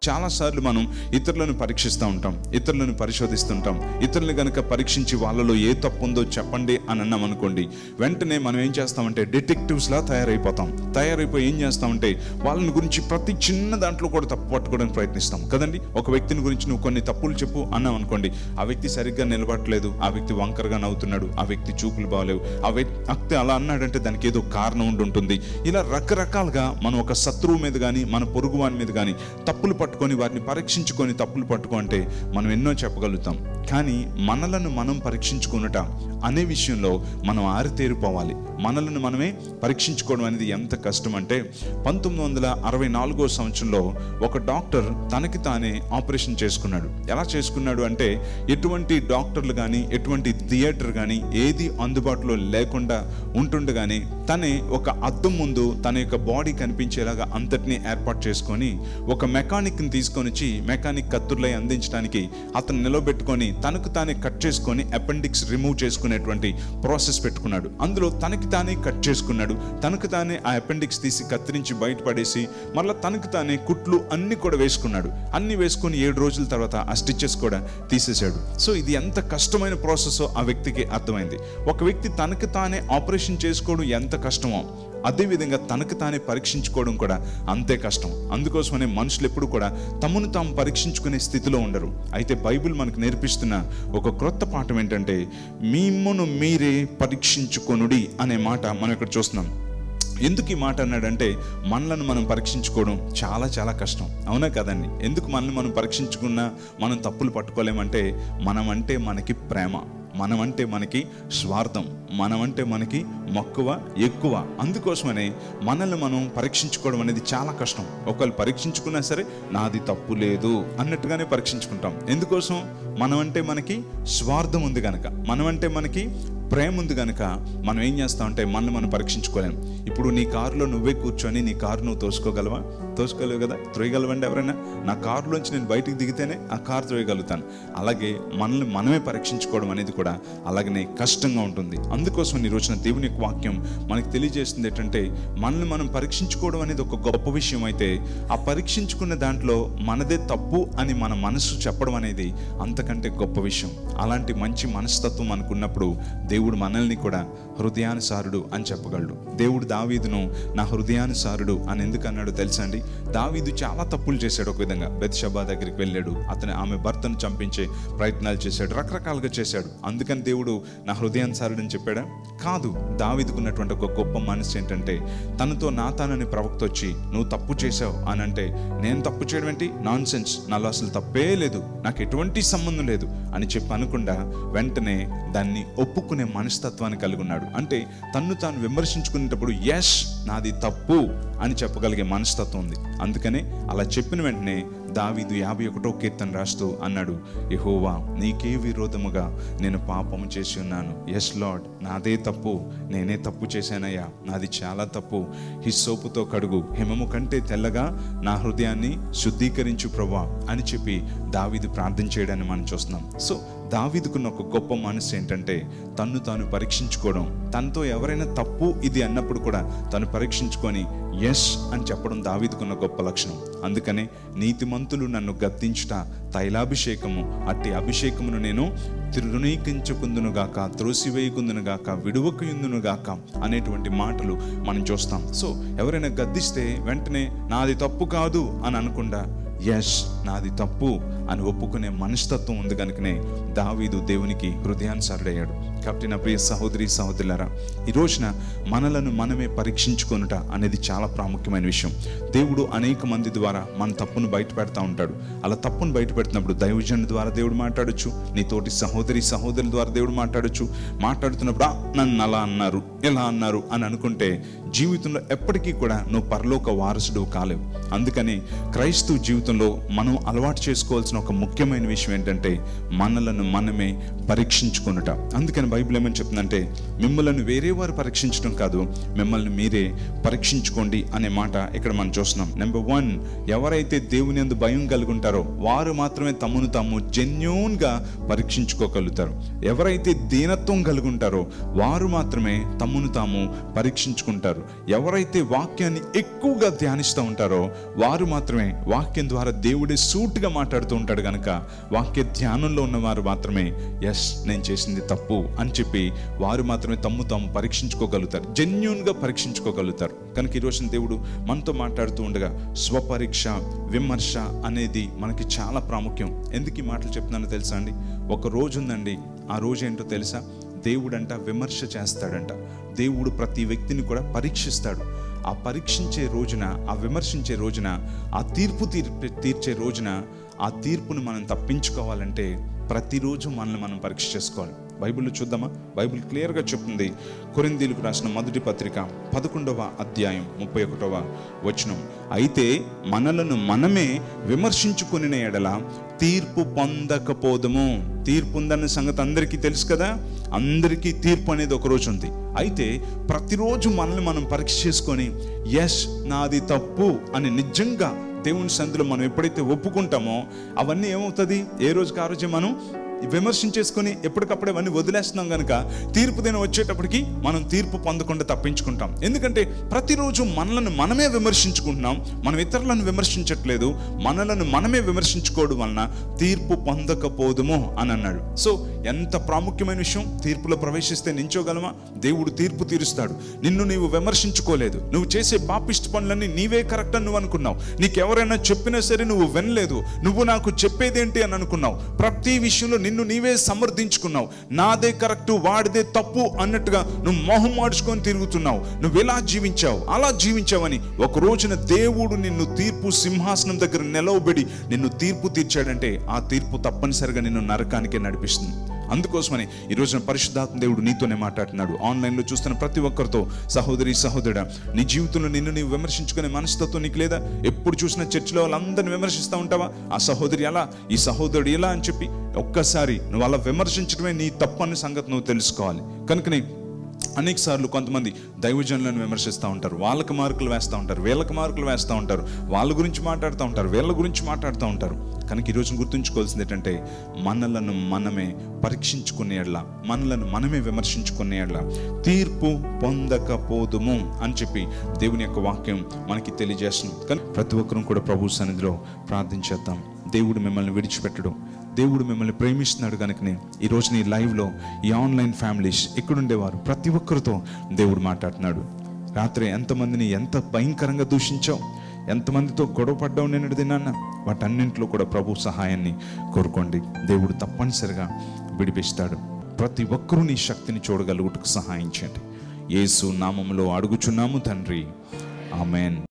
చాలాసార్లు మనం ఇతరులను పరీక్షిస్తూ ఉంటాం ఇతరులను పరిశోధిస్తుంటాం ఇతరులను గనక పరీక్షించి వాళ్ళలో ఏ తప్పు ఉందో చెప్పండి అని అన్నాం అనుకోండి వెంటనే మనం ఏం చేస్తామంటే డిటెక్టివ్స్ లా తయారైపోతాం తయారైపోయి ఏం చేస్తామంటే వాళ్ళని గురించి ప్రతి చిన్న దాంట్లో కూడా తప్పు పట్టుకోవడానికి ప్రయత్నిస్తాం కదండి ఒక వ్యక్తిని గురించి నువ్వు కొన్ని తప్పులు చెప్పు అన్నాం అనుకోండి ఆ వ్యక్తి సరిగ్గా నిలబడట్లేదు ఆ వ్యక్తి వంకరగా నవ్వుతున్నాడు ఆ వ్యక్తి చూపులు బాగలేవు ఆ వ్యక్తి అలా అన్నాడంటే దానికి ఏదో కారణం ఉండి ఉంటుంది ఇలా రకరకాలుగా మనం ఒక శత్రువు మీద కానీ మన పొరుగు వాని మీద కానీ తప్పులు పట్టుకొని వారిని పరీక్షించుకొని తప్పులు పట్టుకో అంటే మనం ఎన్నో చెప్పగలుగుతాం కానీ మనలను మనం పరీక్షించుకున్నట అనే విషయంలో మనం ఆరితేరిపోవాలి మనలను మనమే పరీక్షించుకోవడం అనేది ఎంత కష్టం అంటే పంతొమ్మిది వందల అరవై నాలుగో సంవత్సరంలో ఒక డాక్టర్ తనకి తానే ఆపరేషన్ చేసుకున్నాడు ఎలా చేసుకున్నాడు అంటే ఎటువంటి డాక్టర్లు కానీ ఎటువంటి థియేటర్ కానీ ఏది అందుబాటులో లేకుండా ఉంటుండగానే తనే ఒక అద్దం ముందు తన యొక్క బాడీ కనిపించేలాగా అంతటినీ ఏర్పాటు చేసుకొని ఒక మెకానిక్ని తీసుకొని వచ్చి మెకానిక్ కత్తుర్లై అందించడానికి అతను నిలబెట్టుకొని తనకు తానే కట్ చేసుకొని అపెండిక్స్ రిమూవ్ చేసుకునేటువంటి ప్రాసెస్ పెట్టుకున్నాడు అందులో తనకి తానే కట్ చేసుకున్నాడు తనకు తానే ఆ అపెండిక్స్ తీసి కత్తిరించి బయటపడేసి మళ్ళీ తనకు తానే కుట్లు అన్ని కూడా వేసుకున్నాడు అన్ని వేసుకొని ఏడు రోజుల తర్వాత ఆ స్టిచెస్ కూడా తీసేశాడు సో ఇది ఎంత కష్టమైన ప్రాసెస్ ఆ వ్యక్తికి అర్థమైంది ఒక వ్యక్తి తనకు తానే ఆపరేషన్ చేసుకోవడం ఎంత కష్టమో అదేవిధంగా తనకు తానే పరీక్షించుకోవడం కూడా అంతే కష్టం అందుకోసమనే మనుషులు ఎప్పుడు కూడా తమను తాము పరీక్షించుకునే స్థితిలో ఉండరు అయితే బైబిల్ మనకు నేర్పిస్తున్న ఒక క్రొత్త పాఠం ఏంటంటే మిమ్మును మీరే పరీక్షించుకొనుడి అనే మాట మనం ఇక్కడ చూస్తున్నాం ఎందుకు ఈ మాట అన్నాడంటే మనలను మనం పరీక్షించుకోవడం చాలా చాలా కష్టం అవునా కదండి ఎందుకు మనల్ని మనం పరీక్షించుకున్నా మనం తప్పులు పట్టుకోలేమంటే మనం అంటే మనకి ప్రేమ మనమంటే మనకి స్వార్థం మనమంటే మనకి మక్కువ ఎక్కువ అందుకోసమనే మనల్ని మనం పరీక్షించుకోవడం అనేది చాలా కష్టం ఒకళ్ళు పరీక్షించుకున్నా సరే నాది తప్పు లేదు అన్నట్టుగానే పరీక్షించుకుంటాం ఎందుకోసం మనమంటే మనకి స్వార్థం ఉంది కనుక మనమంటే మనకి ప్రేమ ఉంది కనుక మనం ఏం చేస్తామంటే మనల్ని మనం పరీక్షించుకోలేం ఇప్పుడు నీ కారులో నువ్వే కూర్చొని నీ కారు నువ్వు తోసుకోగలవా తోసుకోలేవు కదా త్రోయగలవండి ఎవరైనా నా కారులోంచి నేను బయటికి దిగితేనే ఆ కారు త్రోయగలుగుతాను అలాగే మనల్ని మనమే పరీక్షించుకోవడం అనేది కూడా అలాగనే కష్టంగా ఉంటుంది అందుకోసం ఈ రోజున దేవుని యొక్క వాక్యం మనకి తెలియజేస్తుంది ఏంటంటే మనల్ని మనం పరీక్షించుకోవడం అనేది ఒక గొప్ప విషయం అయితే ఆ పరీక్షించుకున్న దాంట్లో మనదే తప్పు అని మన మనసు చెప్పడం అనేది అంతకంటే గొప్ప విషయం అలాంటి మంచి మనస్తత్వం అనుకున్నప్పుడు దేవుడు మనల్ని కూడా హృదయానుసారుడు అని చెప్పగలడు దేవుడు దావీదును నా హృదయానుసారుడు అని ఎందుకు అన్నాడు తెలుసా అండి దావీదు చాలా తప్పులు చేశాడు ఒక విధంగా బెత్షబా దగ్గరికి వెళ్ళాడు అతను ఆమె భర్తను చంపించే ప్రయత్నాలు చేశాడు రకరకాలుగా చేశాడు అందుకని దేవుడు నా హృదయానుసారుడు అని చెప్పాడా కాదు దావీదుకున్నటువంటి ఒక గొప్ప మనసు ఏంటంటే తనతో నాతానని ప్రవక్త వచ్చి నువ్వు తప్పు చేశావు అని అంటే నేను తప్పు చేయడం ఏంటి నాన్ సెన్స్ నాలో అసలు తప్పే లేదు నాకు ఎటువంటి సంబంధం లేదు అని చెప్పి అనకుండా వెంటనే దాన్ని ఒప్పుకునే మనస్తత్వాన్ని కలిగి ఉన్నాడు అంటే తన్ను తాను విమర్శించుకునేటప్పుడు ఎస్ నాది తప్పు అని చెప్పగలిగే మనస్తత్వం ఉంది అందుకనే అలా చెప్పిన వెంటనే దావీదు యాభై ఒకటో కీర్తన రాస్తూ అన్నాడు యహోవా నీకే విరోధముగా నేను పాపము చేసి ఉన్నాను ఎస్ లార్డ్ నాదే తప్పు నేనే తప్పు చేశానయ్యా నాది చాలా తప్పు హిస్సోపుతో కడుగు హిమము కంటే తెల్లగా నా హృదయాన్ని శుద్ధీకరించు ప్రభా అని చెప్పి దావీదు ప్రార్థన చేయడాన్ని మనం చూస్తున్నాం సో దావీదుకున్న ఒక గొప్ప మనసు ఏంటంటే తన్ను తాను పరీక్షించుకోవడం తనతో ఎవరైనా తప్పు ఇది అన్నప్పుడు కూడా తను పరీక్షించుకొని ఎస్ అని చెప్పడం దావీదుకున్న గొప్ప లక్షణం అందుకనే నీతిమంతులు నన్ను గద్దించుట తైలాభిషేకము అట్టి అభిషేకమును నేను తృణీకించుకుందునుగాక త్రోసివేయకుందునుగాక విడువకయుందునుగాక అనేటువంటి మాటలు మనం చూస్తాం సో ఎవరైనా గద్దిస్తే వెంటనే నాది తప్పు కాదు అని అనకుండా ఎస్ నాది తప్పు అని ఒప్పుకునే మనస్తత్వం ఉంది కనుకనే దావీదు దేవునికి హృదయానుసారుడయ్యాడు కాబట్టి నా ప్రియ సహోదరి సహోదరులారా ఈ రోజున మనలను మనమే పరీక్షించుకొనుట అనేది చాలా ప్రాముఖ్యమైన విషయం దేవుడు అనేక మంది ద్వారా మన తప్పును బయట పెడతా ఉంటాడు అలా తప్పును బయట పెడుతున్నప్పుడు దైవజనుడి ద్వారా దేవుడు మాట్లాడొచ్చు నీ తోటి సహోదరి సహోదరుల ద్వారా దేవుడు మాట్లాడొచ్చు మాట్లాడుతున్నప్పుడు "ఆ, నన్ను అలా అన్నారు ఎలా అన్నారు అని అనుకుంటే జీవితంలో ఎప్పటికీ కూడా నువ్వు పరలోక వారసుడు కాలేవు అందుకని క్రైస్తవ జీవితంలో మనం అలవాటు చేసుకోవాల్సిన ఒక ముఖ్యమైన విషయం ఏంటంటే మనలను మనమే పరీక్షించుకొనుట అందుకని బైబిల్ ఏమని చెప్తుందంటే మిమ్మల్ని వేరే వారు పరీక్షించడం కాదు మిమ్మల్ని మీరే పరీక్షించుకోండి అనే మాట ఇక్కడ మనం చూస్తున్నాం నెంబర్ వన్ ఎవరైతే దేవుని అందు భయం కలిగి ఉంటారో వారు మాత్రమే తమను తాము జెన్యూన్గా పరీక్షించుకోగలుగుతారు ఎవరైతే దీనత్వం కలిగి ఉంటారో వారు మాత్రమే తమను తాము పరీక్షించుకుంటారు ఎవరైతే వాక్యాన్ని ఎక్కువగా ధ్యానిస్తూ ఉంటారో వారు మాత్రమే వాక్యం ద్వారా దేవుడే సూటిగా మాట్లాడుతూ ఉంటాడు కనుక వాక్య ధ్యానంలో ఉన్నవారు మాత్రమే ఎస్ నేను చేసింది తప్పు అని చెప్పి వారు మాత్రమే తమ్ము తాము పరీక్షించుకోగలుగుతారు జెన్యున్గా పరీక్షించుకోగలుగుతారు కనుక ఈరోజు దేవుడు మనతో మాట్లాడుతూ ఉండగా స్వపరీక్ష విమర్శ అనేది మనకి చాలా ప్రాముఖ్యం ఎందుకు ఈ మాటలు చెప్తున్నానో తెలుసా అండి ఒక రోజు ఉందండి ఆ రోజు ఏంటో తెలుసా దేవుడంట విమర్శ చేస్తాడంట దేవుడు ప్రతి వ్యక్తిని కూడా పరీక్షిస్తాడు ఆ పరీక్షించే రోజున ఆ విమర్శించే రోజున ఆ తీర్పు తీర్ తీర్చే రోజున ఆ తీర్పును మనం తప్పించుకోవాలంటే ప్రతిరోజు మనల్ని మనం పరీక్ష చేసుకోవాలి బైబిల్లో చూద్దామా బైబిల్ క్లియర్గా చెప్తుంది కొరిందీలకు రాసిన మొదటి పత్రిక పదకొండవ అధ్యాయం ముప్పై ఒకటవ వచనం అయితే మనలను మనమే విమర్శించుకుని ఎడల తీర్పు పొందకపోదము తీర్పు ఉందన్న సంగతి అందరికీ తెలుసు కదా అందరికీ తీర్పు అనేది ఒక రోజు ఉంది అయితే ప్రతిరోజు మనల్ని మనం పరీక్ష చేసుకొని ఎస్ నాది తప్పు అని నిజంగా దేవుని సందులో మనం ఎప్పుడైతే ఒప్పుకుంటామో అవన్నీ ఏమవుతుంది ఏ రోజుకి ఆ రోజు మనం విమర్శించేసుకొని ఎప్పటికప్పుడు అవన్నీ వదిలేస్తున్నాం కనుక తీర్పు దినం వచ్చేటప్పటికి మనం తీర్పు పొందకుండా తప్పించుకుంటాం ఎందుకంటే ప్రతిరోజు మనలను మనమే విమర్శించుకుంటున్నాం మనం ఇతరులను విమర్శించట్లేదు మనలను మనమే విమర్శించుకోవడం వలన తీర్పు పొందకపోదుమో అని అన్నాడు సో ఎంత ప్రాముఖ్యమైన విషయం తీర్పులో ప్రవేశిస్తే నించోగలమా దేవుడు తీర్పు తీరుస్తాడు నిన్ను నీవు విమర్శించుకోలేదు నువ్వు చేసే పాపిష్టి పనులన్నీ నీవే కరెక్ట్ అని నువ్వు అనుకున్నావు నీకెవరైనా చెప్పినా సరే నువ్వు వినలేదు నువ్వు నాకు చెప్పేదేంటి అని అనుకున్నావు ప్రతి విషయంలో నిన్ను నీవే సమర్థించుకున్నావు నాదే కరెక్ట్ వాడిదే తప్పు అన్నట్టుగా నువ్వు మొహం మార్చుకొని తిరుగుతున్నావు నువ్వు ఎలా జీవించావు అలా జీవించావని ఒక రోజున దేవుడు నిన్ను తీర్పు సింహాసనం దగ్గర నిలవబెడి నిన్ను తీర్పు తీర్చాడంటే ఆ తీర్పు తప్పనిసరిగా నిన్ను నరకానికే నడిపిస్తుంది అందుకోసమని ఈ రోజున పరిశుద్ధాత్మ దేవుడు నీతోనే మాట్లాడుతున్నాడు ఆన్లైన్లో చూస్తున్న ప్రతి ఒక్కరితో సహోదరి సహోదరుడా నీ జీవితంలో నిన్ను నీవు విమర్శించుకునే మనస్తత్వం నీకు లేదా ఎప్పుడు చూసిన చర్చిలో వాళ్ళందరిని విమర్శిస్తూ ఉంటావా ఆ సహోదరి ఎలా ఈ సహోదరుడు ఎలా అని చెప్పి ఒక్కసారి నువ్వు అలా విమర్శించడమే నీ తప్పు అనే సంగతి నువ్వు తెలుసుకోవాలి కనుకనే అనేక సార్లు కొంతమంది దైవజనులను విమర్శిస్తూ ఉంటారు వాళ్ళకి మార్కులు వేస్తూ ఉంటారు వీళ్ళకి మార్కులు వేస్తూ ఉంటారు వాళ్ళ గురించి మాట్లాడుతూ ఉంటారు వీళ్ళ గురించి మాట్లాడుతూ ఉంటారు కనుక ఈరోజు గుర్తుంచుకోవాల్సింది ఏంటంటే మనలను మనమే పరీక్షించుకునే ఎడ్ల మనలను మనమే విమర్శించుకునే ఎడ్ల తీర్పు పొందకపోదుము అని చెప్పి దేవుని యొక్క వాక్యం మనకి తెలియజేస్తుంది కానీ ప్రతి ఒక్కరూ కూడా ప్రభు సన్నిధిలో ప్రార్థించేద్దాం దేవుడు మిమ్మల్ని విడిచిపెట్టడు దేవుడు మిమ్మల్ని ప్రేమిస్తున్నాడు కనుకనే ఈ రోజు నీ లైవ్లో ఈ ఆన్లైన్ ఫ్యామిలీస్ ఎక్కడుండేవారు ప్రతి ఒక్కరితో దేవుడు మాట్లాడుతున్నాడు రాత్రి ఎంతమందిని ఎంత భయంకరంగా దూషించావు ఎంతమందితో గొడవ పడ్డావు నేను దినాన్న వాటన్నింటిలో కూడా ప్రభు సహాయాన్ని కోరుకోండి దేవుడు తప్పనిసరిగా విడిపిస్తాడు ప్రతి ఒక్కరూ నీ శక్తిని చూడగలుగుటకు సహాయించండి యేసు నామములో అడుగుచున్నాము తండ్రి ఆమెన్